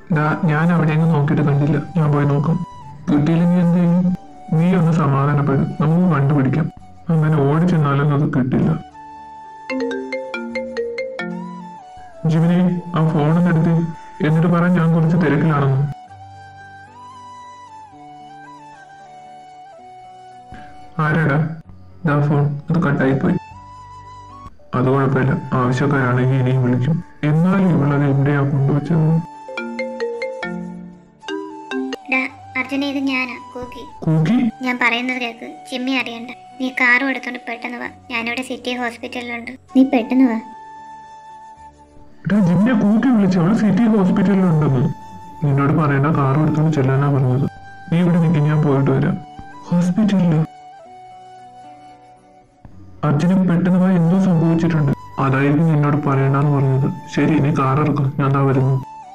ഡാ ഞാൻ അവിടെയെങ്കിലും നോക്കിയിട്ട് കണ്ടില്ല ഞാൻ പോയി നോക്കാം കിട്ടിയില്ലെങ്കിൽ എന്ത് ചെയ്യും നീ ഒന്ന് സമാധാനപ്പെടും നമുക്ക് കണ്ടുപിടിക്കാം അങ്ങനെ ഓടി ചെന്നാലൊന്നും അത് കിട്ടില്ല ജിമിനെ ആ ഫോണൊന്ന് എടുത്ത് എന്നിട്ട് പറയാൻ ഞാൻ കുറച്ച് തിരക്കിലാണെന്ന് ആരാടാ ദാ ഫോൺ അത് കട്ടായിപ്പോയി അത് കുഴപ്പമില്ല ആവശ്യക്കാരാണെങ്കിൽ ഇനിയും വിളിക്കും എന്നാലും ഇവളത് എവിടെയാ കൊണ്ടുവച്ചത് ഡാ അർജുന ഇത് ഞാനാ കൂക്കി കൂക്കി ഞാൻ പറയുന്നത് കേക്ക് ചിമ്മി അറിയണ്ട നീ കാറും എടുത്തോണ്ട് പെട്ടെന്ന് വാ ഞാനിവിടെ സിറ്റി ഹോസ്പിറ്റലിലുണ്ട് നീ പെട്ടെന്ന് വാ എടാ ജിന്നെ കൂക്കി വിളിച്ചു അവള് സിറ്റി ഹോസ്പിറ്റലിലുണ്ടെന്ന് നിന്നോട് പറയേണ്ട കാറും എടുത്തോണ്ട് ചെല്ലാനാ പറഞ്ഞത് നീ ഇവിടെ നിൽക്കും ഞാൻ പോയിട്ട് വരാം ഹോസ്പിറ്റലിലോ അർജുന പെട്ടെന്ന് പോയി എന്തോ സംഭവിച്ചിട്ടുണ്ട് അതായിരിക്കും നിന്നോട് പറയണ്ടെന്ന് പറഞ്ഞത് ശരി നീ കാർ ഇറക്കും ഞാൻ ദാ വരുന്നു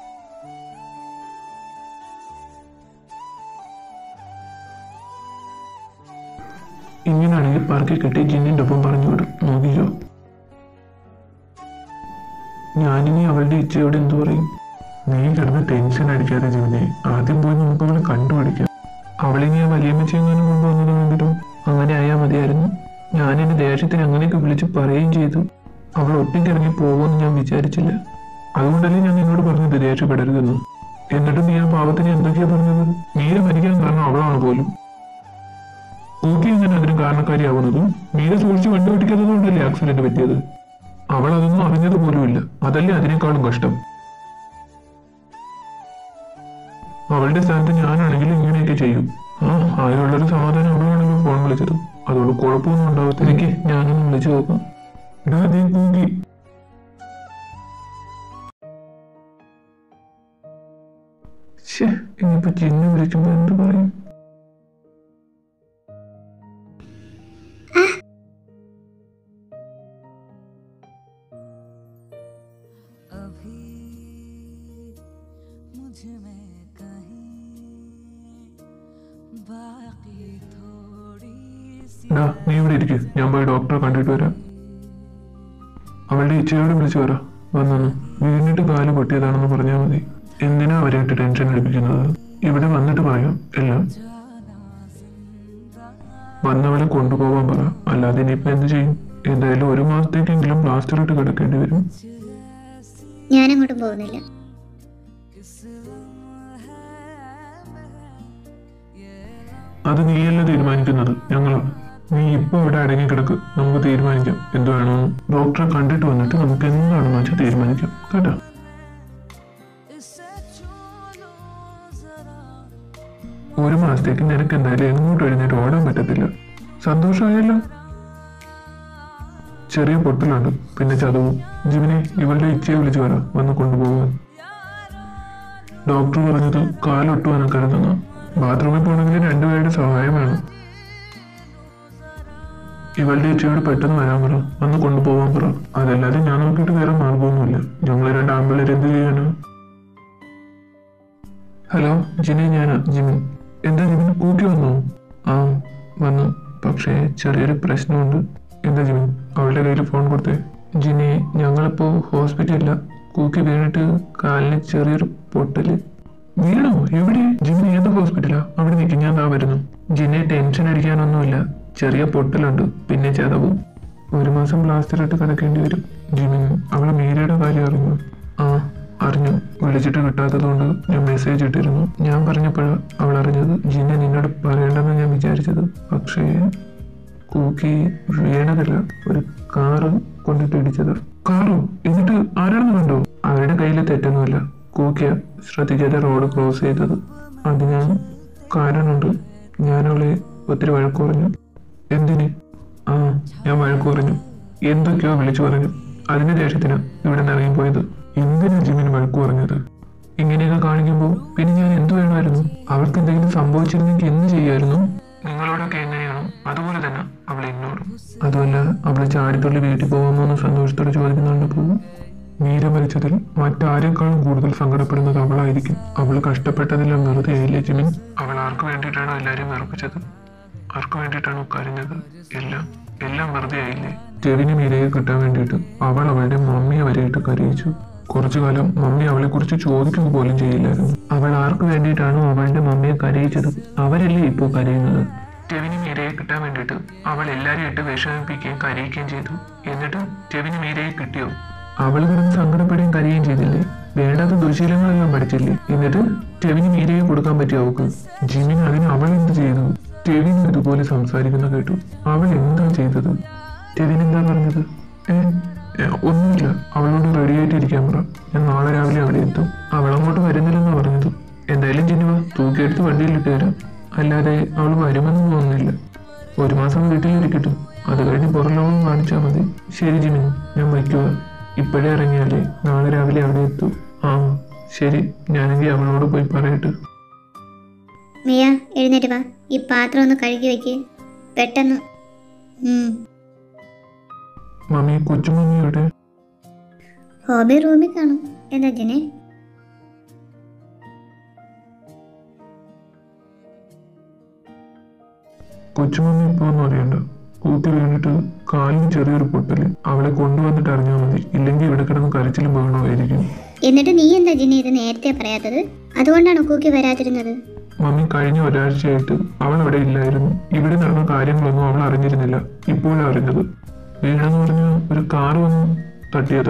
ഇങ്ങനെയാണെങ്കിൽ പാർക്കിൽ കെട്ടി ജിന്നിന്റെ ഒപ്പം പറഞ്ഞു വിടും നോക്കിക്കോ ഞാനിനി അവളുടെ ഇച്ചയോട് എന്തു പറയും നീ കിടന്ന് ടെൻഷൻ അടിക്കാതെ ജീവിതേ ആദ്യം പോയി നമുക്ക് അവളെ കണ്ടുപിടിക്കാം അവളിനി ആ വലിയമ്മച്ചെങ്ങാനും കൊണ്ടുവന്നത് കണ്ടിട്ടോ അങ്ങനെ ആയാൽ മതിയായിരുന്നു ഞാനെന്റെ ദേഷ്യത്തിന് അങ്ങനെയൊക്കെ വിളിച്ച് പറയുകയും ചെയ്തു അവൾ ഒറ്റയ്ക്ക് ഇറങ്ങി പോകുമെന്ന് ഞാൻ വിചാരിച്ചില്ല അതുകൊണ്ടല്ലേ ഞാൻ നിന്നോട് പറഞ്ഞത് ദേഷ്യപ്പെടരുതെന്ന് എന്നിട്ട് നീ ആ പാവത്തിന് എന്തൊക്കെയാ പറഞ്ഞത് മീര മരിക്കാൻ കാരണം അവളാണ് പോലും ഊട്ടി എങ്ങനെ അതിന് കാരണക്കാരിയാവുന്നതും മീര സൂക്ഷിച്ച് കണ്ടുപിടിക്കാത്തത് കൊണ്ടല്ലേ ആക്സിഡന്റ് പറ്റിയത് അവൾ അതൊന്നും അറിഞ്ഞത് പോലുമില്ല അതല്ലേ അതിനേക്കാളും കഷ്ടം അവളുടെ സ്ഥാനത്ത് ഞാനാണെങ്കിൽ ഇങ്ങനെയൊക്കെ ചെയ്യും ആ അതിനുള്ളൊരു സമാധാനം അവളാണെങ്കിൽ ഫോൺ വിളിച്ചത് അതുകൊണ്ട് കുഴപ്പമൊന്നും ഉണ്ടാവത്തില്ലെങ്കിൽ ഞാനൊന്ന് വിളിച്ചു നോക്കാം എടാ നീ കൂകി ശ്ശേ, ഇനിയിപ്പോ ചിന്നു വിളിക്കുമ്പോ എന്ത് പറയും अभी मुझ में कहीं बाकी थोड़ी सी എടാ നീ ഇവിടെ ഇരിക്കും ഞാൻ പോയി ഡോക്ടറെ കണ്ടിട്ട് വരാം അവളുടെ ഇച്ചയോട് വിളിച്ചു പറ വന്നു വീണിട്ട് കാല് പൊട്ടിയതാണെന്ന് പറഞ്ഞാൽ മതി എന്തിനാ അവരായിട്ട് ടെൻഷൻ എടുപ്പിക്കുന്നത് ഇവിടെ വന്നിട്ട് പറയാം എല്ലാം വന്നവളെ കൊണ്ടുപോകാൻ പറ അല്ലാതെ ഇനിയിപ്പോ എന്ത് ചെയ്യും എന്തായാലും ഒരു മാസത്തേക്കെങ്കിലും പ്ലാസ്റ്റർ ഇട്ട് കിടക്കേണ്ടി വരും ഞാനങ്ങോട്ടും പോകുന്നില്ല അത് നീയല്ല തീരുമാനിക്കുന്നത് ഞങ്ങൾ നീ ഇപ്പൊ ഇവിടെ അടങ്ങി കിടക്ക് നമുക്ക് തീരുമാനിക്കാം എന്ത് വേണമെന്ന് ഡോക്ടറെ കണ്ടിട്ട് വന്നിട്ട് നമുക്ക് എന്താണെന്ന് വെച്ചാൽ തീരുമാനിക്കാം കേട്ടോ इसे छू लो जरा ഒരു മാസത്തേക്ക് നിനക്ക് എന്തായാലും എങ്ങോട്ട് എഴുന്നേറ്റ് ഓടാൻ പറ്റത്തില്ല സന്തോഷമായല്ലോ ചെറിയ പൊട്ടലുണ്ട് പിന്നെ ചതവും ജിമിനെ ഇവളുടെ ഇച്ചയെ വിളിച്ചു വരാം വന്ന് കൊണ്ടുപോകാൻ ഡോക്ടർ പറഞ്ഞത് കാലൊട്ടു അനക്കരുതെന്ന് ബാത്റൂമിൽ പോകണമെങ്കിൽ രണ്ടുപേരുടെ സഹായം വേണം ഇവളുടെ ഇച്ചയോട് പെട്ടെന്ന് വരാൻ പറ വന്ന് കൊണ്ടുപോകാൻ പറ അതല്ലാതെ ഞാൻ നോക്കിയിട്ട് വേറെ മാർഗമൊന്നുമില്ല ഞങ്ങൾ രണ്ട് ആമ്പിള്ളേർ എന്ത് ചെയ്യാനോ ഹലോ ജിനെ ഞാനാ ജിമിൻ എന്താ ജിമിൻ കൂട്ടി വന്നോ ആ വന്നു പക്ഷേ ചെറിയൊരു പ്രശ്നമുണ്ട് എന്താ ജിമിൻ അവളുടെ കയ്യിൽ ഫോൺ കൊടുത്തേ ജിനെ ഞങ്ങളിപ്പോ ഹോസ്പിറ്റലില്ല കൂക്കി വീണിട്ട് കാലിന് ചെറിയൊരു പൊട്ടല് വീണോ എവിടെ ജിമിൻ ഏത് ഹോസ്പിറ്റലാ അവിടെ നിൽക്കും ഞാൻ ദാ വരുന്നു ജിനെ ടെൻഷൻ അടിക്കാനൊന്നുമില്ല ചെറിയ പൊട്ടലുണ്ട് പിന്നെ ചതവും ഒരു മാസം പ്ലാസ്റ്റർ ഇട്ട് കിടക്കേണ്ടി വരും ജിമിൻ അവളെ മീരയുടെ കാര്യം അറിഞ്ഞു ആ അറിഞ്ഞു വിളിച്ചിട്ട് കിട്ടാത്തതുകൊണ്ട് ഞാൻ മെസ്സേജ് ഇട്ടിരുന്നു ഞാൻ പറഞ്ഞപ്പോഴാണ് അവൾ അറിഞ്ഞത് ജിന്ന നിന്നോട് പറയണ്ടെന്ന് ഞാൻ വിചാരിച്ചത് പക്ഷേ കൂക്കി വീണതല്ല ഒരു കാറ് കൊണ്ടിട്ട് ഇടിച്ചത് കാറോ എന്നിട്ട് ആരാണെന്ന് കണ്ടോ അവരുടെ കയ്യിൽ തെറ്റൊന്നുമില്ല കൂക്കിയ ശ്രദ്ധിക്കാതെ റോഡ് ക്രോസ് ചെയ്തത് അതിന് കാരണമുണ്ട് ഞാൻ അവളെ ഒത്തിരി വഴക്ക് പറഞ്ഞു എന്തിന് ആ ഞാൻ വഴക്ക് പറഞ്ഞു എന്തൊക്കെയോ വിളിച്ചു പറഞ്ഞു അതിന്റെ ദേഷ്യത്തിന് ഇവിടെ നിന്ന് ഇറങ്ങിപ്പോയത് എന്തിനാ ജിമിന് വഴക്ക് പറഞ്ഞത് ഇങ്ങനെയൊക്കെ കാണിക്കുമ്പോൾ പിന്നെ ഞാൻ എന്ത് വേണമായിരുന്നു അവർക്ക് എന്തെങ്കിലും സംഭവിച്ചിരുന്നെങ്കിൽ എന്ത് ചെയ്യായിരുന്നു നിങ്ങളോടൊക്കെ എങ്ങനെയാണോ അതുപോലെ തന്നെ അവൾ എന്നോടും അതുമല്ല അവളെ ചാടിത്തുള്ളി വീട്ടിൽ പോകാമോ എന്ന് സന്തോഷത്തോടെ ചോദിക്കുന്നുണ്ടപ്പോൾ മീര മരിച്ചതിൽ മറ്റാരെക്കാളും കൂടുതൽ സങ്കടപ്പെടുന്നത് അവളായിരിക്കും അവൾ കഷ്ടപ്പെട്ടതെല്ലാം വെറുതെ ആയില്ലേ ജിമിൻ അവൾ ആർക്ക് വേണ്ടിയിട്ടാണോ എല്ലാവരെയും വെറുപ്പിച്ചത് ആർക്ക് വേണ്ടിയിട്ടാണോ കരഞ്ഞത് എല്ലാം എല്ലാം വെറുതെ ആയില്ലേ ടെവിന് മീരയെ കിട്ടാൻ വേണ്ടിയിട്ട് അവൾ അവളുടെ മമ്മിയെ വരെയിട്ട് കരയിച്ചു കുറച്ചു കാലം മമ്മി അവളെ കുറിച്ച് ചോദിക്കുക പോലും ചെയ്യില്ലായിരുന്നു അവൾ ആർക്ക് വേണ്ടിയിട്ടാണോ അവളുടെ മമ്മിയെ കരയിച്ചത് അവരല്ലേ ഇപ്പോൾ കരയുന്നത് ടെവിന് മീരയെ കിട്ടാൻ വേണ്ടിയിട്ട് അവൾ എല്ലാരെയും ഇട്ട് വിഷമിപ്പിക്കുകയും കരയിക്കുകയും ചെയ്തു എന്നിട്ട് ടെവിന് മീരയെ കിട്ടിയോ അവൾ കിടന്ന് സങ്കടപ്പെടുകയും കരയുകയും ചെയ്തില്ലേ വേണ്ടാത്ത ദുശീലങ്ങളെല്ലാം പഠിച്ചില്ലേ എന്നിട്ട് ടെവിന് മീരയെ കൊടുക്കാൻ പറ്റിയ അവൾക്ക് ജിമിൻ അതിന് അവൾ എന്ത് ചെയ്തു ടെവിൻ ഇതുപോലെ സംസാരിക്കുന്ന കേട്ടു അവൾ എന്താ ചെയ്തത് ടെവിൻ എന്താ പറഞ്ഞത് ഏ ഏ, ഒന്നുമില്ല അവളോട് റെഡി ആയിട്ടിരിക്കാൻ പറ ഞാൻ നാളെ രാവിലെ അവിടെ എത്തും അവൾ അങ്ങോട്ട് വരുന്നില്ലെന്നാ പറഞ്ഞത് എന്തായാലും ജിനുവ തൂക്കിയെടുത്ത് വണ്ടിയിലിട്ട് തരാം അല്ലാതെ അവൾ വരുമെന്ന് തോന്നുന്നില്ല ഒരു മാസം വീട്ടിലിരിക്കട്ടെ അത് കഴിഞ്ഞ് പുറം ലോകം കാണിച്ചാൽ മതി ശരി ജിമിൻ ഞാൻ വയ്ക്കുക ഇപ്പോഴേ ഇറങ്ങിയാലേ നാളെ രാവിലെ അവിടെ എത്തും ആ ശരി ഞാനെങ്കിൽ അവളോട് പോയി പറയട്ടെ മിയ എഴുന്നേറ്റ് വാ ഈ പാത്രം ഒന്ന് കഴുകി വെക്ക് പെട്ടെന്ന് ഉം. മമ്മി കൊച്ചുമമ്മിയുടെ ഹോബി റൂമിൽ കാണും എന്താ ജിനെ കൊച്ചുമമ്മി ഇപ്പൊ ഒന്നും അറിയണ്ട കൂത്തി വീണിട്ട് കാലിന് ചെറിയൊരു പൊട്ടല് അവളെ കൊണ്ടുവന്നിട്ട് അറിഞ്ഞാൽ മതി ഇല്ലെങ്കിൽ ഇവിടെ കിടന്ന് കരച്ചിലും ബഹളമായിരിക്കും എന്നിട്ട് നീ എന്താ ജിനെ ഇത് നേരത്തെ പറയാത്തത് അതുകൊണ്ടാണോ കൂക്കി വരാതിരുന്നത് മമ്മി കഴിഞ്ഞ ഒരാഴ്ചയായിട്ട് അവൾ അവിടെ ഇല്ലായിരുന്നു ഇവിടെ നടന്ന കാര്യങ്ങളൊന്നും അവൾ അറിഞ്ഞിരുന്നില്ല ഇപ്പോഴാണ് അറിഞ്ഞത് വീണെന്ന് പറഞ്ഞ ഒരു കാറ് വന്ന് തട്ടിയത്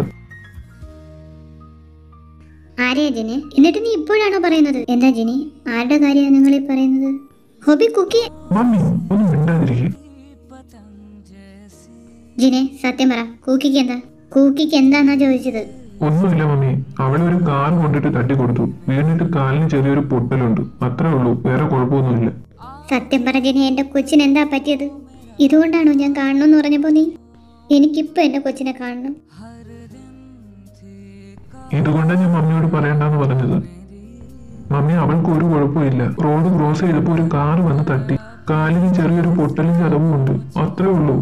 ആരെയാ ജിനെ എന്നിട്ട് നീ ഇപ്പോഴാണോ പറയുന്നത് എന്താ ജിനി ആരുടെ കാര്യമാണ് നിങ്ങൾ ഈ പറയുന്നത് ഹോബി കുക്കി മമ്മി ഒന്നും മിണ്ടാതിരിക്കും पतंग जैसी ജിനെ സത്യം പറ കൂക്കിക്ക് എന്താ കൂക്കിക്ക് എന്താന്നാ ചോദിച്ചത് ഒന്നുമില്ല മമ്മി അവളെ ഒരു കാർ കൊണ്ടിട്ട് തട്ടിക്കൊടുത്തു വീണിട്ട് കാലിന് ചെറിയൊരു പൊട്ടലുണ്ട് അത്രേ ഉള്ളൂ വേറെ കുഴപ്പമൊന്നുമില്ല സത്യം പറ ജിനെ എന്റെ കൊച്ചിന് എന്താ പറ്റിയത് ഇതുകൊണ്ടാണോ ഞാൻ കാണണമെന്ന് പറഞ്ഞപ്പോ നീ എനിക്കിപ്പോ എന്റെ കൊച്ചിനെ കാണണം हर दिन थी ഇതുകൊണ്ടാണ് ഞാൻ മമ്മിയോട് പറയണ്ടെന്ന് പറഞ്ഞത് മമ്മി അവൾക്ക് ഒരു കുഴപ്പമില്ല റോഡ് ക്രോസ് ചെയ്തപ്പോ ഒരു കാർ വന്ന് തട്ടി കാലിന് ചെറിയൊരു പൊട്ടലും ചതവും ഉണ്ട് അത്രേ ഉള്ളൂ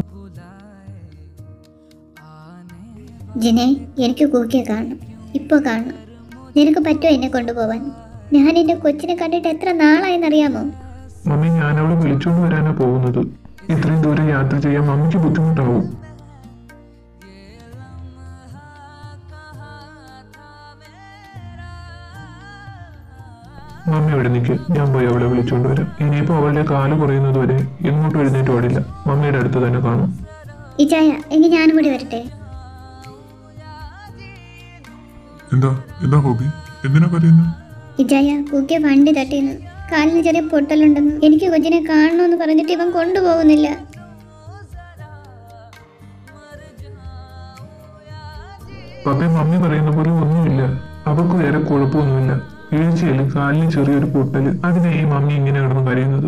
ജിനെ എനിക്ക് കൂക്കിയെ കാണണം ഇപ്പൊ കാണണം നിനക്ക് പറ്റുമോ എന്നെ കൊണ്ടുപോവാൻ ഞാൻ എന്റെ കൊച്ചിനെ കണ്ടിട്ട് എത്ര നാളായെന്നറിയാമോ മമ്മി ഞാൻ അവളെ വിളിച്ചോണ്ട് വരാനാ പോകുന്നത് ഇത്രയും ദൂരം യാത്ര ചെയ്യാൻ മമ്മിക്ക് ബുദ്ധിമുട്ടാവും മമ്മി അവിടെ നിൽക്ക് ഞാൻ പോയി അവളെ വിളിച്ചോണ്ട് വരാം ഇനിയിപ്പോ അവളുടെ കാല് കുറയുന്നത് വരെ എങ്ങോട്ടും എഴുന്നേറ്റ് പാടില്ല മമ്മിയുടെ അടുത്ത് തന്നെ കാണും ഇച്ചായ എങ്കിൽ ഞാനും കൂടി വരട്ടെ എന്താ എന്താ ഹോബി എന്തിനാ കരയുന്നത് ഇജായ കൂക്കിയ വണ്ടി തട്ടിന്ന് കാലിന് ചെറിയ പൊട്ടലുണ്ടെന്ന് എനിക്ക് കൊച്ചിനെ കാണണമെന്ന് പറഞ്ഞിട്ട് ഇവൻ കൊണ്ടുപോകുന്നില്ല പപ്പയും മമ്മി പറയുന്ന പോലെ ഒന്നുമില്ല അവൾക്ക് വേറെ കുഴപ്പമൊന്നുമില്ല വീഴ്ചയിൽ കാലിന് ചെറിയൊരു പൊട്ടല് അതിനെ ഈ മമ്മി ഇങ്ങനെ കിടന്ന് കരയുന്നത്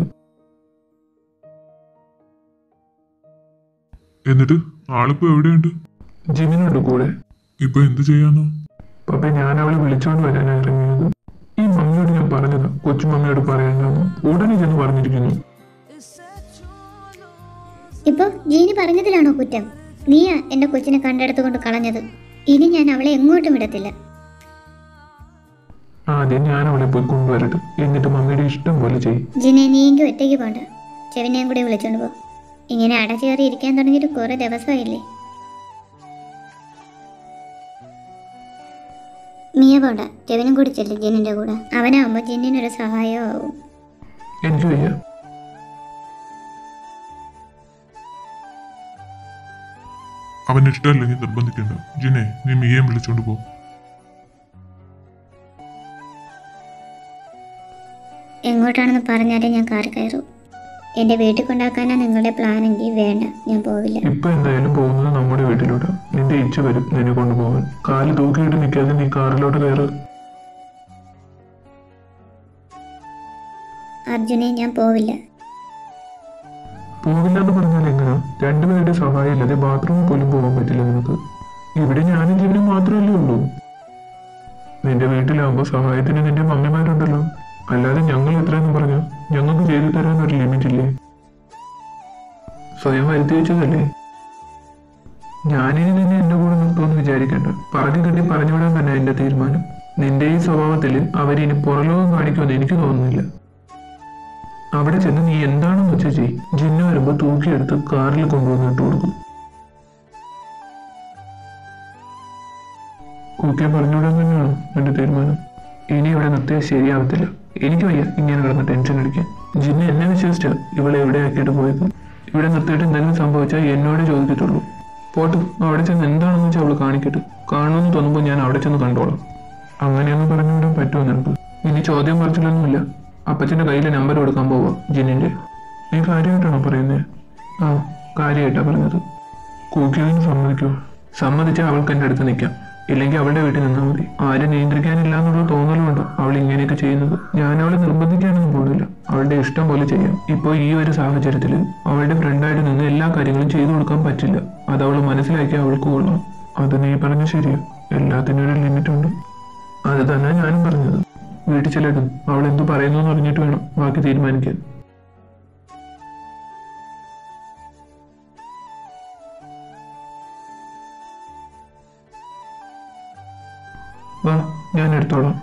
എന്നിട്ട് ആളിപ്പോ എവിടെയുണ്ട് ജിമിനുണ്ട് കൂടെ ഇപ്പൊ എന്ത് ചെയ്യാന്നോ പപ്പ ഞാൻ അവളെ വിളിച്ചോണ്ട് വരാനാണ് ഇറങ്ങിയത് ഈ മമ്മിയോട് ഞാൻ പറഞ്ഞതാ കൊച്ചു മമ്മിയോട് പറയണ്ടെന്ന് ഉടനെ ചെന്ന് പറഞ്ഞിരിക്കുന്നു इससे चलो ഇപ്പൊ ജീനി പറഞ്ഞതിലാണോ കുറ്റം നീയാ എന്റെ കൊച്ചിനെ കണ്ടെടുത്ത് കൊണ്ട് കളഞ്ഞത് ഇനി ഞാൻ അവളെ എങ്ങോട്ടും വിടത്തില്ല ആദ്യം ഞാൻ അവളെ പോയി കൊണ്ടുവരട്ടെ എന്നിട്ട് മമ്മിയുടെ ഇഷ്ടം പോലെ ചെയ്യും ജിനെ നീ എങ്കിൽ ഒറ്റയ്ക്ക് പോണ്ട ചെവിനെയും കൂടി വിളിച്ചോണ്ട് പോ ഇങ്ങനെ അടച്ചു കയറി ഇരിക്കാൻ തുടങ്ങിയിട്ട് കുറെ ദിവസമായില്ലേ മിയ പോണ്ട ചെവിനും കൂടി ചെല്ലും ജിന്നിന്റെ കൂടെ അവനാവുമ്പോ ജിന്നിനൊരു സഹായവും ആവും എനിക്ക് വയ്യ അവൻ ഇഷ്ടമല്ലെങ്കിൽ നിർബന്ധിക്കണ്ട ജിനെ നീ മിയെ വിളിച്ചോണ്ട് പോ എങ്ങോട്ടാണെന്ന് പറഞ്ഞാലേ ഞാൻ കാർ കയറൂ എന്റെ വീട്ടിൽ കൊണ്ടാക്കാനാ നിങ്ങളുടെ പ്ലാനെങ്കിൽ വേണ്ട ഞാൻ പോവില്ല ഇപ്പൊ എന്തായാലും പോകുന്നത് നമ്മുടെ വീട്ടിലോട്ട് നിന്റെ ഇച്ഛ വരും നിന്നെ കൊണ്ടുപോകാൻ കാല് തൂക്കിയിട്ട് നിൽക്കാതെ നീ കാറിലോട്ട് കയറ് അർജുനെ ഞാൻ പോവില്ല പോകില്ല എന്ന് പറഞ്ഞാൽ എങ്ങനെയാ രണ്ടുപേരുടെ സഹായം ഇല്ലാതെ ബാത്റൂമിൽ പോലും പോകാൻ പറ്റില്ല നിനക്ക് ഇവിടെ ഞാനും ജീവനും മാത്രമല്ലേ ഉള്ളൂ നിന്റെ വീട്ടിലാവുമ്പോ സഹായത്തിന് നിന്റെ മമ്മിമാരുണ്ടല്ലോ അല്ലാതെ ഞങ്ങൾ എത്രയെന്ന് പറഞ്ഞു ഞങ്ങൾക്ക് ചെയ്തു തരാൻ ഒരു ലിമിറ്റ് ഇല്ലേ സ്വയം വരുത്തി വെച്ചതല്ലേ ഞാനിനി നിന്നെ എന്റെ കൂടെ നിർത്തുമെന്ന് വിചാരിക്കണ്ട പറഞ്ഞു കണ്ടി പറഞ്ഞുവിടാൻ തന്നെ എന്റെ തീരുമാനം നിന്റെ ഈ സ്വഭാവത്തിൽ അവരിനി പുറലോകം കാണിക്കുമെന്ന് എനിക്ക് തോന്നുന്നില്ല അവിടെ ചെന്ന് നീ എന്താണെന്ന് വെച്ചാൽ ചെയ് ജിന്നു വരുമ്പോ തൂക്കിയെടുത്ത് കാറിൽ കൊണ്ടുവന്ന് ഇട്ട് കൊടുക്കും കൂക്കിയെ പറഞ്ഞുവിടാൻ തന്നെയാണ് എൻ്റെ തീരുമാനം ഇനി ഇവിടെ നിർത്തിയാൽ ശരിയാവത്തില്ല എനിക്ക് വയ്യ ഇങ്ങനെ കിടന്ന് ടെൻഷൻ അടിക്കാൻ ജിന്നെ എന്നെ വിശ്വസിച്ച ഇവളെ എവിടെ ആക്കിയിട്ട് പോയത് ഇവിടെ നിർത്തിയിട്ട് എന്തെങ്കിലും സംഭവിച്ചാൽ എന്നോട് ചോദിക്കത്തുള്ളൂ പോട്ട് അവിടെ ചെന്ന് എന്താണെന്ന് വെച്ചാൽ അവള് കാണിക്കട്ടെ കാണുമെന്ന് തോന്നുമ്പോൾ ഞാൻ അവിടെ ചെന്ന് കണ്ടോളാം അങ്ങനെയൊന്നും പറഞ്ഞുവിടാൻ പറ്റുമോ നിനക്ക് ഇനി ചോദ്യം പറച്ചിലൊന്നുമില്ല അപ്പച്ചൻ്റെ കയ്യിൽ നമ്പർ കൊടുക്കാൻ പോവാ ജിന്നിൻ്റെ നീ കാര്യമായിട്ടാണോ പറയുന്നത് ആ കാര്യമായിട്ടാ പറഞ്ഞത് കൂക്കിയതിന് സമ്മതിക്കുമോ സമ്മതിച്ചാൽ അവൾക്ക് എൻ്റെ അടുത്ത് നിൽക്കാം ഇല്ലെങ്കിൽ അവളുടെ വീട്ടിൽ നിന്നാൽ മതി ആരും നിയന്ത്രിക്കാനില്ല എന്നുള്ള തോന്നലുണ്ടോ അവൾ ഇങ്ങനെയൊക്കെ ചെയ്യുന്നത് ഞാൻ അവളെ നിർബന്ധിക്കാനൊന്നും പോകുന്നില്ല അവളുടെ ഇഷ്ടം പോലെ ചെയ്യാം ഇപ്പോൾ ഈ ഒരു സാഹചര്യത്തിൽ അവളുടെ ഫ്രണ്ടായിട്ട് നിന്ന് എല്ലാ കാര്യങ്ങളും ചെയ്തു കൊടുക്കാൻ പറ്റില്ല അത് അവൾ മനസ്സിലാക്കി അവൾക്ക് കൊള്ളാം അത് നീ പറഞ്ഞ ശരിയാ എല്ലാത്തിനും ഒരു ലിമിറ്റ് ഉണ്ട് അത് തന്നെ ഞാനും പറഞ്ഞത് വീട്ടിൽ ചെല്ലട്ടും അവൾ എന്തു പറയുന്നു എന്ന് അറിഞ്ഞിട്ട് വേണം ബാക്കി തീരുമാനിക്കാൻ വാ ഞാൻ എടുത്തോളാം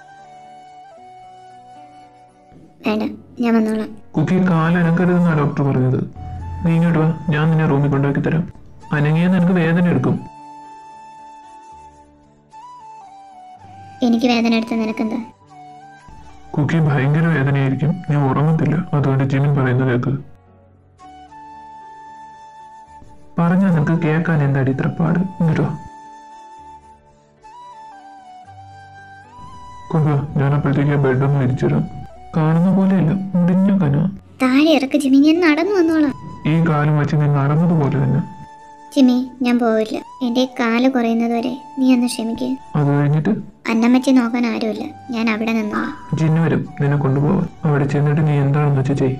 വേണ്ട ഞാൻ വന്നോളാം കുക്കി കാലനക്കരുതെന്നാ ഡോക്ടർ പറഞ്ഞത് നീ ഇങ്ങോട്ട് വാ ഞാൻ നിന്നെ റൂമിൽ കൊണ്ടാക്കി തരാം അനങ്ങിയാൽ നിനക്ക് വേദന എടുക്കും എനിക്ക് വേദന എടുത്ത നിനക്കെന്താ കുക്കി ഭയങ്കര വേദനയായിരിക്കും നീ ഉറങ്ങത്തില്ല അതുകൊണ്ട് ജിമിൻ പറയുന്നത് കേക്ക് പറഞ്ഞാൽ നിനക്ക് കേൾക്കാൻ എന്താടി ഇത്ര പാട് ഇങ്ങോട്ട് വാ കുക ഞാൻ അപ്പോഴത്തേക്ക് ആ ബെഡൊന്ന് വിരിച്ചിടാം കാണുന്ന പോലെയല്ല മുടിഞ്ഞ കന താഴെ ഇറക്ക് ജിമി ഞാൻ നടന്നു വന്നോളാം ഈ കാലം വെച്ച് നീ നടന്നതുപോലെ തന്നെ ജിമി ഞാൻ പോവില്ല എൻ്റെ ഈ കാല് കുറയുന്നത് വരെ നീ ഒന്ന് ക്ഷമിക്ക് അത് കഴിഞ്ഞിട്ട് അന്നമ്മച്ചി നോക്കാൻ ആരുമില്ല ഞാൻ അവിടെ നിന്നോളാം ജിന്നു വരും നിന്നെ കൊണ്ടുപോവാൻ അവിടെ ചെന്നിട്ട് നീ എന്താണെന്ന് വെച്ചാൽ ചെയ്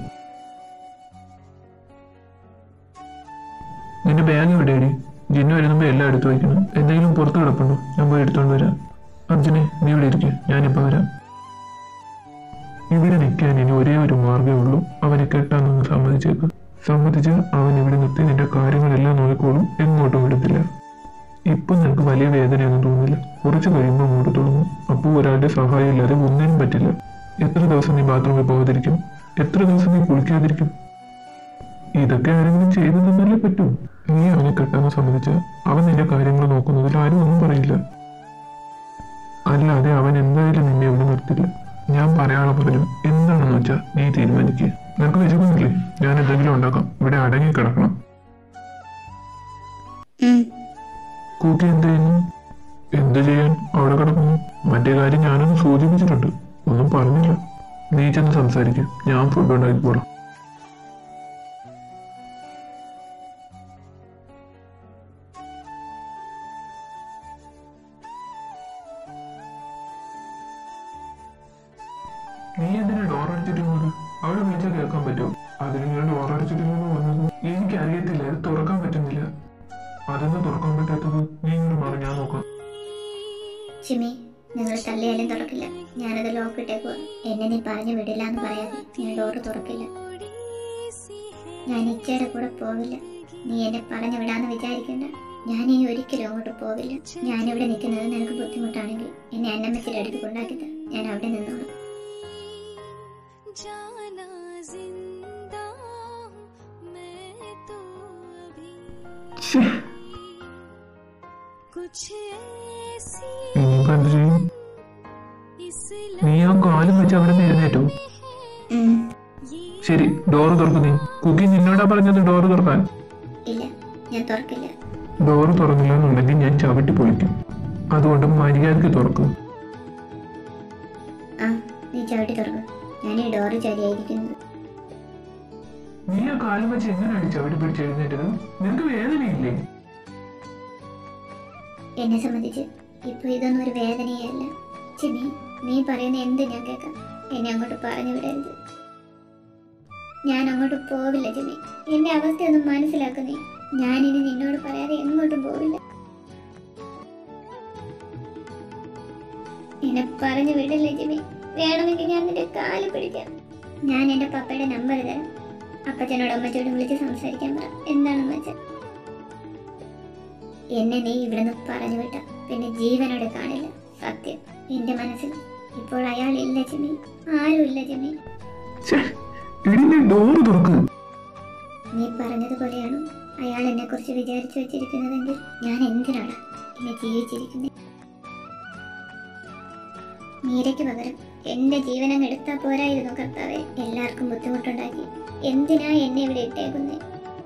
നിന്റെ ബാഗ് എവിടെയാടി ജിന്നു വരുമ്പോ എല്ലാം എടുത്തു വയ്ക്കണം എന്തെങ്കിലും പുറത്ത് കിടപ്പുണ്ടോ ഞാൻ പോയി എടുത്തോണ്ട് വരാം അർജുനെ നീ ഇവിടെ ഇരിക്കുക ഞാനിപ്പോ വരാം ഇവിടെ നിൽക്കാൻ ഇനി ഒരേ ഒരു മാർഗ്ഗമേ ഉള്ളൂ അവനെ കെട്ടാനൊന്ന് സമ്മതിച്ചേക്ക് സമ്മതിച്ച് അവൻ ഇവിടെ നിർത്തി നിന്റെ കാര്യങ്ങളെല്ലാം നോക്കിക്കോളും എങ്ങോട്ടും വിടത്തില്ല ഇപ്പൊ നിനക്ക് വലിയ വേദനയൊന്നും തോന്നില്ല കുറച്ച് കഴിയുമ്പോൾ അങ്ങോട്ട് തുടങ്ങും അപ്പോൾ ഒരാളുടെ സഹായം ഇല്ലാതെ ഒന്നിനും പറ്റില്ല എത്ര ദിവസം നീ ബാത്റൂമിൽ പോകാതിരിക്കും എത്ര ദിവസം നീ കുളിക്കാതിരിക്കും ഇതൊക്കെ ആരെങ്കിലും ചെയ്തു തന്നാലേ പറ്റൂ നീ അവനെ കെട്ടാൻ സമ്മതിച്ച് അവൻ നിന്റെ കാര്യങ്ങൾ നോക്കുന്നതിൽ ആരും ഒന്നും പറയില്ല അല്ലാതെ അവൻ എന്തായാലും നിന്നെ ഇവിടെ നിർത്തില്ല ഞാൻ പറയാനുള്ള പറഞ്ഞു എന്താണെന്ന് വെച്ചാൽ നീ തീരുമാനിക്കുക നിനക്ക് വിശക്കുന്നില്ലേ ഞാൻ എന്തെങ്കിലും ഉണ്ടാക്കാം ഇവിടെ അടങ്ങി കിടക്കണം ഉം. കൂട്ടി എന്ത് ചെയ്യുന്നു എന്ത് ചെയ്യാൻ അവിടെ കിടക്കുന്നു മറ്റേ കാര്യം ഞാനൊന്ന് സൂചിപ്പിച്ചിട്ടുണ്ട് ഒന്നും പറഞ്ഞില്ല നീ ചെന്ന് സംസാരിക്കും ഞാൻ ഫുഡ് ഉണ്ടാക്കിക്കോളാം നീ എന്തിനാ ഡോർ അടിച്ചിട്ടിരുന്നത് അവളെ വിളിച്ചാൽ കേൾക്കാൻ പറ്റുമോ അതിന് ഞാൻ ഡോർ അടിച്ചിട്ടില്ലെന്ന് പറഞ്ഞത് എനിക്ക് അറിയത്തില്ല ഇത് തുറക്കാൻ പറ്റുന്നില്ല അതെന്താ തുറക്കാൻ പറ്റാത്തത് നീ ഇങ്ങോട്ട് മാറി ഞാൻ നോക്കാം ജിമി നിങ്ങൾ തള്ളിയാലും തുറക്കില്ല ഞാനത് ലോക്ക് ഇട്ടേക്കുക എന്നെ നീ പറഞ്ഞു വിടില്ല എന്ന് പറയാതെ ഞാൻ ഡോറ് തുറക്കില്ല ഞാൻ ഇച്ചയുടെ കൂടെ പോവില്ല നീ എന്നെ പറഞ്ഞു വിടാന്ന് വിചാരിക്കണ്ട ഞാൻ ഇനി ഒരിക്കലും അങ്ങോട്ട് പോവില്ല ഞാനിവിടെ നിൽക്കുന്നത് നിനക്ക് ബുദ്ധിമുട്ടാണെങ്കിൽ എന്നെ അന്നമ്മച്ചിയുടെ അടുത്ത് കൊണ്ടാക്കിത്ത ഞാൻ അവിടെ നിന്നോളാം जाना जिंदा हूँ मैं तो अभी ശ്ശേ, कुछ ऐसी ഇനിയിപ്പോ എന്ത് ചെയ്യും इस നീ ആ കാലം വെച്ച് അവിടെ നിന്ന് എഴുന്നേറ്റോ ഉം, ശരി ഡോറ് തുറക്കു നീ കുക്കി നിന്നോടാ പറഞ്ഞത് ഡോറ് തുറക്കാൻ ഇല്ല ഞാൻ തുറക്കില്ല ഡോറ് തുറന്നില്ല എന്നുണ്ടെങ്കിൽ ഞാൻ ചവിട്ടി പൊളിക്കും അതുകൊണ്ട് മര്യാദയ്ക്ക് തുറക്കും ആ നീ ചവിട്ടി തുറക്കും ഞാൻ ഈ ഡോറ് ചരിയായിരിക്കുന്നത് നീ ആ കാലം വെച്ച് എങ്ങനെയാണ് ചവിട്ടി പിടിച്ച് എഴുന്നേറ്റത് നിനക്ക് വേദനയില്ലേ എന്നെ സംബന്ധിച്ച് ഇപ്പൊ ഇതൊന്നും ഒരു വേദനയേ അല്ല ചിമി നീ പറയുന്ന എന്ത് ഞാൻ കേൾക്കാം എന്നെ അങ്ങോട്ട് പറഞ്ഞു വിടരുത് ഞാൻ അങ്ങോട്ട് പോവില്ല ജിമി എന്റെ അവസ്ഥയൊന്നും മനസ്സിലാക്കുന്നേ ഞാനിനി നിന്നോട് പറയാതെ എങ്ങോട്ടും പോവില്ല എന്നെ പറഞ്ഞു വിടില്ല ജിമി വേണമെങ്കിൽ ഞാൻ നിന്റെ കാല് പിടിക്കാം ഞാൻ എന്റെ പപ്പയുടെ നമ്പർ തരാം അപ്പച്ചനോട് അമ്മച്ചോടും വിളിച്ച് സംസാരിക്കാൻ പറ എന്താണെന്ന് വെച്ചാൽ എന്നെ നീ ഇവിടുന്ന് പറഞ്ഞു വിട്ട പിന്നെ ജീവനോടെ കാണില്ല സത്യം എന്റെ മനസ്സിൽ ഇപ്പോൾ അയാൾ ഇല്ല ജിമി ആരും ഇല്ല ജിമി ഛേ, എടി നീ ഡോറ് തുറക്ക് നീ പറഞ്ഞതുപോലെയാണ് അയാൾ എന്നെ കുറിച്ച് വിചാരിച്ചു വെച്ചിരിക്കുന്നതെങ്കിൽ ഞാൻ എന്തിനാണ് എന്നെ ജീവിച്ചിരിക്കുന്നത് മീരയ്ക്ക് പകരം എന്റെ ജീവനം എടുത്താ പോരായിരുന്നു കർത്താവെ എല്ലാവർക്കും ബുദ്ധിമുട്ടുണ്ടാക്കി എന്തിനാ എന്നെ ഇവിടെ ഇട്ടേക്കുന്നേ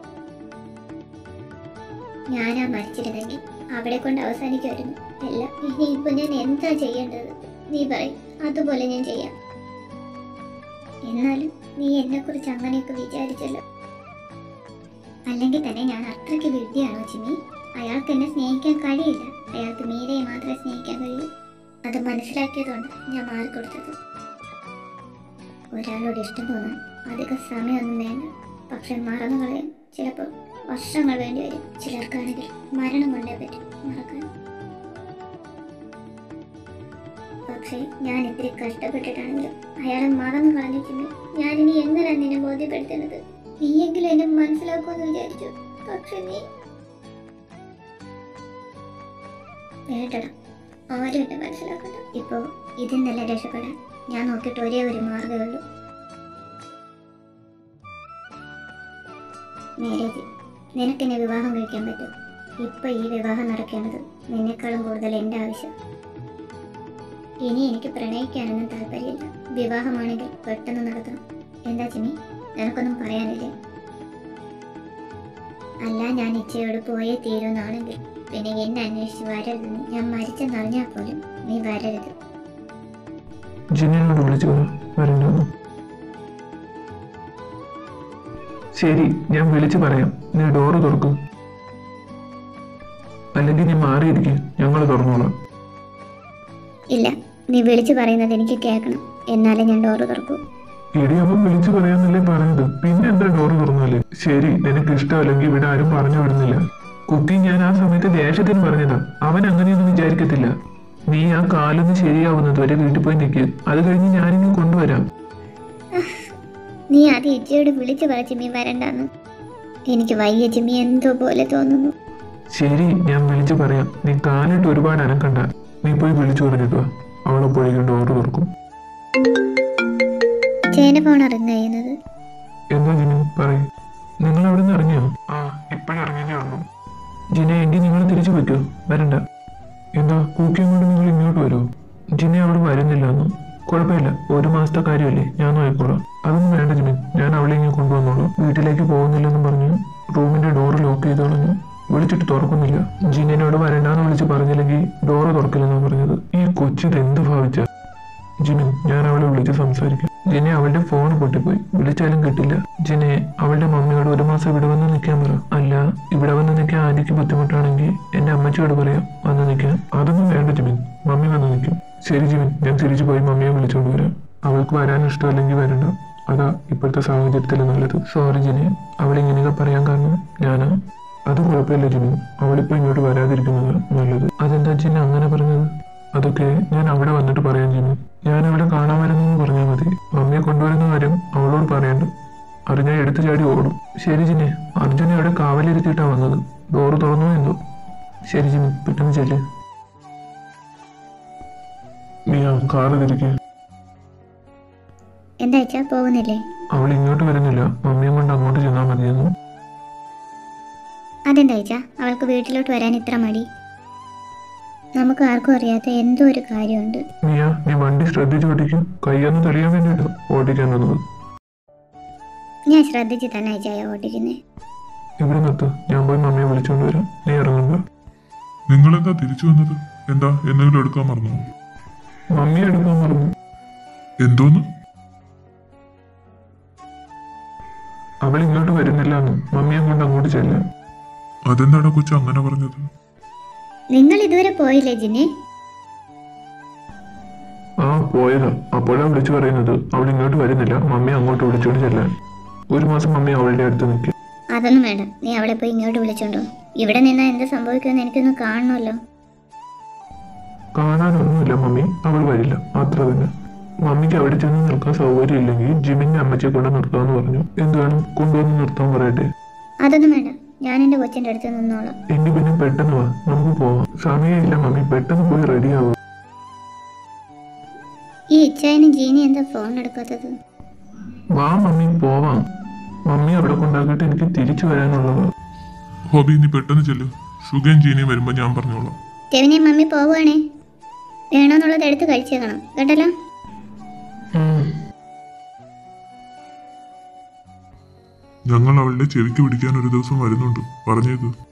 ഞാനാ മരിച്ചിരുന്നെങ്കിൽ അവിടെ കൊണ്ട് അവസാനിക്കുമായിരുന്നു എല്ലാം ഇനി ഇപ്പൊ ഞാൻ എന്താ ചെയ്യേണ്ടത് നീ പറയും അതുപോലെ ഞാൻ ചെയ്യാം എന്നാലും നീ എന്നെ കുറിച്ച് അങ്ങനെയൊക്കെ വിചാരിച്ചല്ലോ അല്ലെങ്കിൽ തന്നെ ഞാൻ അത്രയ്ക്ക് വിഡ്ഢിയാണോ ചിമ്മി അയാൾക്ക് എന്നെ സ്നേഹിക്കാൻ കഴിയില്ല അയാൾക്ക് മീരയെ മാത്രമേ സ്നേഹിക്കാൻ കഴിയൂ അത് മനസ്സിലാക്കിയതുകൊണ്ട് ഞാൻ മാറിക്കൊടുത്തത് ഒരാളോട് ഇഷ്ടം തോന്നാൻ അധിക സമയമൊന്നും വേണ്ട പക്ഷെ മറന്നു കളയാൻ ചിലപ്പോൾ വർഷങ്ങൾ വേണ്ടി വരും ചിലർക്കാണെങ്കിൽ മരണം കൊണ്ടേ പറ്റും മറക്കാൻ പക്ഷേ ഞാൻ ഇത്തിരി കഷ്ടപ്പെട്ടിട്ടാണെങ്കിലും അയാളെ മറന്നു കളഞ്ഞിട്ടുണ്ട് ഞാനിനി എങ്ങനെയാണ് നിന്നെ ബോധ്യപ്പെടുത്തുന്നത് നീയെങ്കിലും എന്നെ മനസ്സിലാക്കുമെന്ന് വിചാരിച്ചു പക്ഷെ നീ വേണ്ടടാ ആരും എന്നെ മനസ്സിലാക്കണ്ട ഇപ്പോ ഇതിൽ നിന്നെല്ലാം രക്ഷപ്പെടാൻ ഞാൻ നോക്കിയിട്ട് ഒരേ ഒരു മാർഗ്ഗമേ ഉള്ളൂ മാരേജ് നിനക്കെന്നെ വിവാഹം കഴിക്കാൻ പറ്റും ഇപ്പൊ ഈ വിവാഹം നടക്കേണ്ടത് നിന്നെക്കാളും കൂടുതൽ എൻ്റെ ആവശ്യം ഇനി എനിക്ക് പ്രണയിക്കാനൊന്നും താല്പര്യമില്ല വിവാഹമാണെങ്കിൽ പെട്ടെന്ന് നടത്തണം എന്താ ചിമ്മി നിനക്കൊന്നും പറയാനില്ലേ അല്ല ഞാൻ ഇച്ചയോട് പോയേ തീരുന്നാണെങ്കിൽ പിന്നെ എന്നെ അന്വേഷിച്ച് വരരുത് നീ ഞാൻ മരിച്ചെന്നറിഞ്ഞാൽ പോലും നീ വരരുത് ജിന്നിനോട് വിളിച്ചു പറ വരണ്ടെന്ന് ശരി ഞാൻ വിളിച്ചു പറയാം നീ ഡോറ് തുറക്കും അല്ലെങ്കിൽ നീ മാറിയിരിക്കും ഞങ്ങൾ തുറന്നോളാം ഇല്ല നീ വിളിച്ചു പറയുന്നത് എനിക്ക് കേൾക്കണം എന്നാലേ ഞാൻ ഡോറ് തുറക്കൂ എടി അവൻ വിളിച്ചു പറയാന്നല്ലേ പറഞ്ഞത് പിന്നെ എന്താ ഡോറ് തുറന്നാല് ശരി നിനക്ക് ഇഷ്ടമല്ലെങ്കിൽ ഇവിടെ ആരും പറഞ്ഞു വിടുന്നില്ല കുട്ടി ഞാൻ ആ സമയത്ത് ദേഷ്യത്തിന് പറഞ്ഞതാ അവൻ അങ്ങനെയൊന്നും വിചാരിക്കത്തില്ല നീ ആ കാലൊന്ന് ശരിയാവുന്നത് വരെ വീട്ടിൽ പോയി നിൽക്കുക അത് കഴിഞ്ഞ് ഞാനിങ്ങ് കൊണ്ടുവരാം നീ ആദ്യം ഇച്ചയോട് വിളിച്ചു പറ ചിമ്മി വരണ്ടെന്ന് എനിക്ക് വയ്യ ചിമ്മി എന്തോ പോലെ തോന്നുന്നു ശരി ഞാൻ വിളിച്ചു പറയാം നീ കാലിട്ട് ഒരുപാട് അനക്കണ്ട നീ പോയി വിളിച്ചു പറഞ്ഞിട്ട് വാ അവളെ പോയി ഡോറ് തുറക്കും ചേന്റെ ഫോൺ റിങ് ചെയ്യുന്നത് എന്താ ജിനു പറയും നിങ്ങൾ അവിടെ നിന്ന് ഇറങ്ങിയോ ആ ഇപ്പോഴും ഇറങ്ങിയേ ഉള്ളൂ ജിനെ എങ്കിൽ നിങ്ങൾ തിരിച്ചു പറ്റൂ വരണ്ട എന്താ കൂക്കിയും കൊണ്ട് നിങ്ങൾ ഇങ്ങോട്ട് വരുമോ ജിനെ അവിടെ വരുന്നില്ല എന്ന് കുഴപ്പമില്ല ഒരു മാസത്തെ കാര്യമല്ലേ ഞാൻ നോക്കിക്കോളാം അതൊന്നും വേണ്ട ജിമിൻ ഞാൻ അവളെ ഇങ്ങനെ കൊണ്ടുവന്നോളൂ വീട്ടിലേക്ക് പോകുന്നില്ലെന്ന് പറഞ്ഞു റൂമിന്റെ ഡോറ് ലോക്ക് ചെയ്ത് കളഞ്ഞു വിളിച്ചിട്ട് തുറക്കുന്നില്ല ജിനിനോട് വരണ്ടാന്ന് വിളിച്ച് പറഞ്ഞില്ലെങ്കിൽ ഡോറ് തുറക്കില്ലെന്നാണ് പറഞ്ഞത് ഈ കൊച്ചിത് എന്ത് ഭാവിച്ച ജിമിൻ ഞാൻ അവളെ വിളിച്ച് സംസാരിക്കാം ജിനെ അവളുടെ ഫോൺ പൊട്ടിപ്പോയി വിളിച്ചാലും കിട്ടില്ല ജിനെ അവളുടെ മമ്മിയോട് ഒരു മാസം ഇവിടെ വന്ന് നിൽക്കാൻ പറ അല്ല ഇവിടെ വന്ന് നിൽക്കാൻ ആദ്യക്ക് ബുദ്ധിമുട്ടാണെങ്കിൽ എന്റെ അമ്മച്ചിയോട് പറയാം വന്ന് നിൽക്കാൻ അതൊന്നും വേണ്ട ജിമിൻ മമ്മി വന്ന് നിൽക്കും ശരി ജിമിൻ ഞാൻ തിരിച്ചു പോയി മമ്മിയെ വിളിച്ചോണ്ട് വരാം അവൾക്ക് വരാൻ ഇഷ്ടമല്ലെങ്കിൽ വരണ്ട അതാ ഇപ്പോഴത്തെ സാഹചര്യത്തിൽ നല്ലത് സോറി ജിനെ അവൾ ഇങ്ങനെയൊക്കെ പറയാൻ കാരണം ഞാനാ അത് കുഴപ്പമില്ല ജിമിൻ അവളിപ്പോ ഇങ്ങോട്ട് വരാതിരിക്കുന്നത് നല്ലത് അതെന്താ ജിന്നെ അങ്ങനെ പറഞ്ഞത് അതൊക്കെ ഞാൻ അവിടെ വന്നിട്ട് പറയാം ജിമ്മി ഞാൻ അവിടെ കാണാൻ വരുന്നെന്ന് പറഞ്ഞാൽ മതി മമ്മിയെ കൊണ്ടുവരുന്ന കാര്യം അവളോട് പറയണ്ട അറിഞ്ഞാൽ എടുത്തു ചാടി ഓടും ശരി ജിന്നെ അർജുനെ അവിടെ കാവലിരുത്തിയിട്ടാ വന്നത് ഡോറ് തുറന്നു എന്തോ ശരി ജിമ്മി പെട്ടെന്ന് ചെല്ല് നീ ആ കാറ് തിരിക്കുക എന്താ വെച്ചാ പോകുന്നില്ലേ അവൾ ഇങ്ങോട്ട് വരുന്നില്ല മമ്മിയും കൊണ്ട് അങ്ങോട്ട് ചെന്നാൽ മതിയെന്നു അതെന്താ വെച്ചാ അവൾക്ക് വീട്ടിലോട്ട് വരാൻ ഇത്ര മടി നമുക്ക് ആർക്കും അറിയാത്ത എന്തോ ഒരു കാര്യമുണ്ട് നീയാ നീ വണ്ടി ശ്രദ്ധിച്ച് ഓടിക്കും കൈയൊന്ന് തെളിയാൻ വേണ്ടിയിട്ടോ ഓടിക്കാൻ തന്നത് ഞാൻ ശ്രദ്ധിച്ച് തന്നെ അയച്ചായ ഓട്ടിക്കുന്നേ ഇവിടെ നിർത്ത് ഞാൻ പോയി മമ്മിയെ വിളിച്ചുകൊണ്ട് വരാം നീ ഇറങ്ങണ്ട നിങ്ങളെന്താ തിരിച്ചു വന്നത് എന്താ എന്തെങ്കിലും എടുക്കാൻ മറന്നോ മമ്മി എടുക്കാൻ മറന്നു എന്തോന്ന് അവൾ ഇങ്ങോട്ട് വരുന്നില്ല എന്ന് മമ്മിയെ കൊണ്ട് അങ്ങോട്ട് ചെല്ലാൻ അതെന്താടാ കൊച്ചു അങ്ങനെ പറഞ്ഞത് നിങ്ങൾ ഇതുവരെ പോയില്ലേ ജിന്നെ ആ പോയതാ അപ്പോഴാ വിളിച്ചു പറയുന്നത് അവൾ ഇങ്ങോട്ട് വരുന്നില്ല മമ്മി അങ്ങോട്ട് വിളിച്ചോണ്ട് ചെല്ലാൻ ഒരു മാസം മമ്മി അവളുടെ അടുത്ത് നിൽക്കും അതൊന്നും വേണ്ട നീ അവളെ പോയി ഇങ്ങോട്ട് വിളിച്ചോണ്ടോ ഇവിടെ നിന്നാ എന്ത് സംഭവിക്കുമെന്ന് എനിക്കൊന്ന് കാണണമല്ലോ കാണാനൊന്നുമില്ല മമ്മി അവൾ വരില്ല അത്ര തന്നെ മമ്മിക്ക് അവിടെ ചെന്ന് നിൽക്കാൻ സൗകര്യം ഇല്ലെങ്കിൽ ജിമിന്റെ അമ്മച്ചിയെ കൊണ്ട് നിർത്താന്ന് പറഞ്ഞു എന്ത് വേണം കൊണ്ടുവന്ന് നിർത്താൻ പറയട്ടെ അതൊന്നും വേണ്ട ഞാൻ എൻ്റെ കൊച്ചിൻ്റെ അടുത്ത് നിന്നോളാം എങ്കിൽ പിന്നെ പെട്ടെന്ന് വാ നമുക്ക് പോവാം സമയമില്ല മമ്മി പെട്ടെന്ന് പോയി റെഡി ആവും ഈ ഇച്ചായനും ജീനി എന്താ ഫോൺ എടുക്കാത്തത് വാ മമ്മി പോവാം മമ്മി അവിടെ കൊണ്ടാക്കിയിട്ട് എനിക്ക് തിരിച്ചു വരാനുള്ളത് ഹോബി നീ പെട്ടെന്ന് ചെല്ലു ഷുഗയും ചീനിയും വരുമ്പോ ഞാൻ പറഞ്ഞോളാം കെവിനെ മമ്മി പോവുകയാണേ വേണമെന്നുള്ളത് എടുത്ത് കഴിച്ചേക്കണം കേട്ടല്ലോ ഉം. ഞങ്ങൾ അവളുടെ ചെവിക്ക് പിടിക്കാൻ ഒരു ദിവസം വരുന്നുണ്ട് പറഞ്ഞേക്ക്